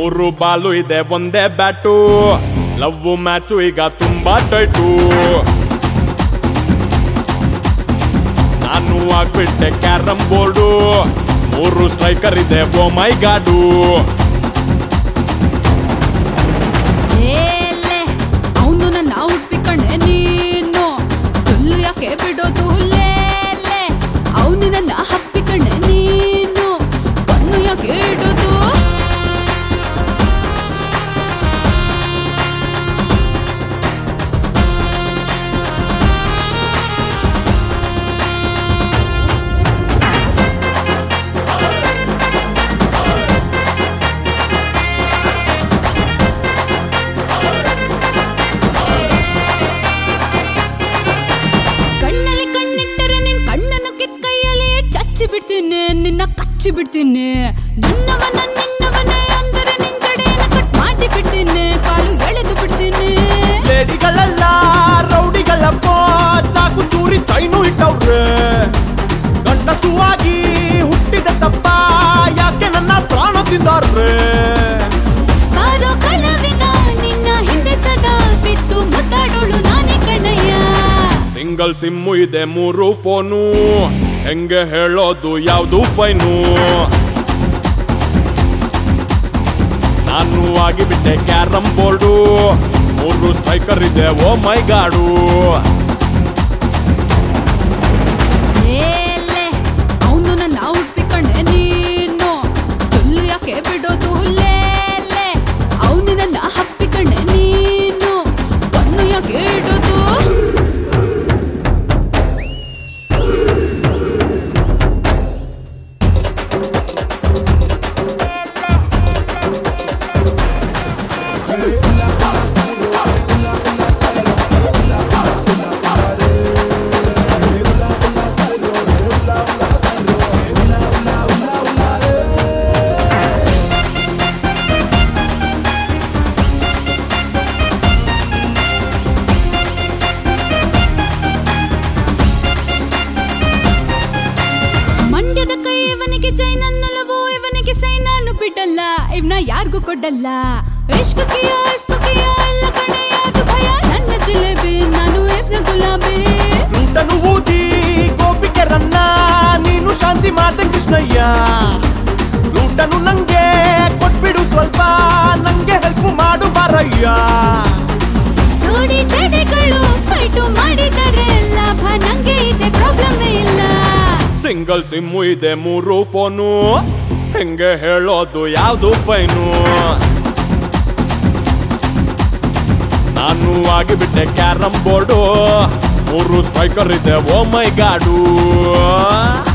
ಮೂರು ಬಾಲು ಇದೆ ಒಂದೇ ಬ್ಯಾಟು ಲವ್ ಮ್ಯಾಚು ಈಗ ತುಂಬಾ ಟೈಟು ನಾನು ಆಗ್ಬಿಟ್ಟೆ ಕ್ಯಾರಂ ಬೋರ್ಡು ಮೂರು ಸ್ಟ್ರೈಕರ್ ಇದೆ ಓ ಮೈ ಗಾಡು ಏಲೆ ಅವನು ನನ್ನ ಉಟ್ಬಿಕಣೆ ನೀನು ಚುಲ್ಲು ಯಾಕೆ ಬಿಡೋದು ಲೇಲೆ ಅವನು ನನ್ನ ಹಪ್ಪಿಕಣೆ ನೀನು ಕಣ್ಣು ಯಾಕೆ ಇಡೋದು ಕಣ್ಣಲ್ಲಿ ಕಣ್ಣಿಟ್ಟರೆ ನಿನ್ ಕಣ್ಣನ್ನು ಕಿತ್ಕೈಯಲ್ಲಿ ಚಚ್ಚಿ ಬಿಡ್ತೀನಿ ನಿನ್ನ ಕಚ್ಚಿ ಬಿಡ್ತೀನಿ ನನ್ನವನ ನಿನ್ನವನೇ ಅಂದರೆ ನಿನ್ ಜಡೆಯನ್ನು ಕಟ್ ಮಾಡಿ ಬಿಡ್ತೀನಿ ಕಾಲು ಎಳೆದು ಬಿಡ್ತೀನಿ ಲೇಡಿಗಳಲ್ಲ ರೌಡಿಗಳಪ್ಪ ಚಾಕು ಚೂರಿ ಚೈನು ಇಟ್ಟವ್ರೆ ಗಂಡಸುವಾಗಿ ಹುಟ್ಟಿದ ತಪ್ಪ ಯಾಕೆ ನನ್ನ ಪ್ರಾಣ ತಿಂದಾರ್ರೆ ಬಾರೋ ಕಲಾವಿದ ನಿನ್ನ ಹಿಂದೆ ಸದಾ ಬಿತ್ತು ಮುತ್ತಾಡೋಳು ನಾನೇ ಕಣಯ್ಯ ಸಿಂಗಲ್ ಸಿಮ್ಮು ಇದೆ ಮೂರು ಫೋನು ಹೆಂಗೆ ಹೇಳೋದು ಯಾವುದು ಫೈನು ನಾನು ಆಗಿಬಿಟ್ಟೆ ಕ್ಯಾರಂ ಬೋರ್ಡು ಮೂರು ಸ್ಟ್ರೈಕರ್ ಇದೆ ಓ ಮೈ ಗಾಡು ಏಲೆ ಅವನು ನನ್ನ ಉಟ್ಬಿಕಂಡೆ ನೀನು ಚುಲ್ಲು ಯಾಕೆ ಬಿಡೋದು ಲೇಲೆ ಅವನು ನನ್ನ ಹಪ್ಪಿಕಂಡೆ ನೀನು ಕಣ್ಣು ಯಾಕೆ ಇಡೋದು ಮಂಡ್ಯದ ಕೈ ಇವನಿಗೆ ಜೈ ನನ್ನಲ್ಲವೋ ಇವನಿಗೆ ಸೈ ನಾನು ಬಿಡಲ್ಲ ಇವನ ಯಾರಿಗೂ ಕೊಡಲ್ಲ ಇಷ್ಕು ಕಿಯೋ ಇಸ್ಕು ಕಿಯೋ ಎಲ್ಲ ಕಣೆ ಅದು ಭಯ ನನ್ನ ಜಿಲೇಬಿ ನಾನು ಇವನ ಗುಲಾಬಿ ಫ್ಲೂಟನು ಊದಿ ಗೋಪಿಕೆ ರನ್ನ ನೀನು ಶಾಂತಿ ಮಾತೆ ಕೃಷ್ಣಯ್ಯ ಫ್ಲೂಟನು ನಂಗೆ ಕೊಟ್ಬಿಡು ಸ್ವಲ್ಪ ನಂಗೆ ಹೆಲ್ಪ್ ಮಾಡು ಬಾರಯ್ಯ ಜೋಡಿ ಜಡೆಗಳು ಫೈಟು ಮಾಡಿದರೆ ಲಾಭ ನಂಗೆ ಇದೆ ಪ್ರಾಬ್ಲಮ್ ಇಲ್ಲ ಸಿಂಗಲ್ ಸಿಮ್ಮು ಇದೆ ಮೂರು ಫೋನು ಹೆಂಗೆ ಹೇಳೋದು ಯಾವುದು ಫೈನು ನಾನು ಆಗಿಬಿಟ್ಟೆ ಕ್ಯಾರಂ ಬೋರ್ಡು ಮೂರು ಸ್ಟ್ರೈಕರ್ ಇದೆ ಓ ಮೈ ಗಾಡು